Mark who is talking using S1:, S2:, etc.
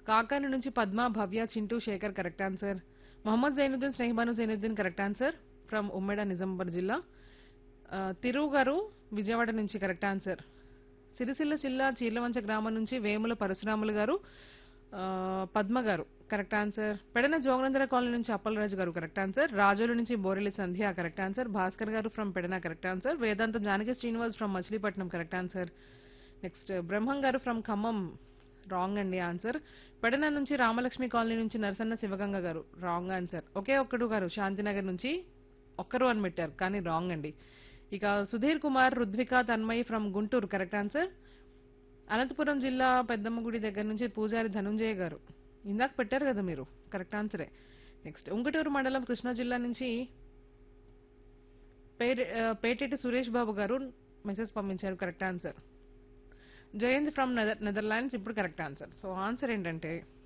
S1: కాకాని నుంచి Padma Bhavya Chintu Shekhar correct answer Mohammed Zainuddin Snehibanu Zainuddin correct answer from Ummeda Nizamabad జిల్లా ఆ, తిరువు గారు విజయవాడ నుంచి కరెక్ట్ ఆన్సర్ సిరిసిల్ల జిల్లా చీర్లవంచ గ్రామం నుంచి వేముల పరశురాములు గారు ఆ, పద్మ గారు correct answer Pedana Joganandara colony నుంచి అప్పలరాజు గారు కరెక్ట్ ఆన్సర్ రాజోలు నుంచి బోరెల్లి సంధ్య కరెక్ట్ ఆన్సర్ భాస్కర్ గారు from Pedana correct answer Vedantam Janaki Srinivas from Machilipatnam correct answer next Brahmam గారు ఫ్రమ్ ఖమ్మం రాంగ్ అండి ఆన్సర్ పెడన నుంచి రామలక్ష్మి కాలనీ నుంచి నరసన్న శివగంగ గారు రాంగ్ ఆన్సర్ ఒకే ఒక్కడు గారు శాంతినగర్ నుంచి ఒక్కరు అని పెట్టారు కానీ రాంగ్ అండి ఇక Sudheer Kumar Rudvika Tanmay from Guntur correct answer Anantapuram జిల్లా పెద్దమ్మగుడి దగ్గర నుంచి పూజారి ధనుంజయ గారు ఇందాక పెట్టారు కదా మీరు కరెక్ట్ ఆన్సరే నెక్స్ట్ ఉంగటూరు మండలం కృష్ణా జిల్లా నుంచి పేరు ఆ, పేటెటి సురేష్ బాబు గారు మెసేజ్ పంపించారు correct answer Jayant from nether Netherlands ఇప్పుడు కరెక్ట్ ఆన్సర్ సో ఆన్సర్ ఏంటంటే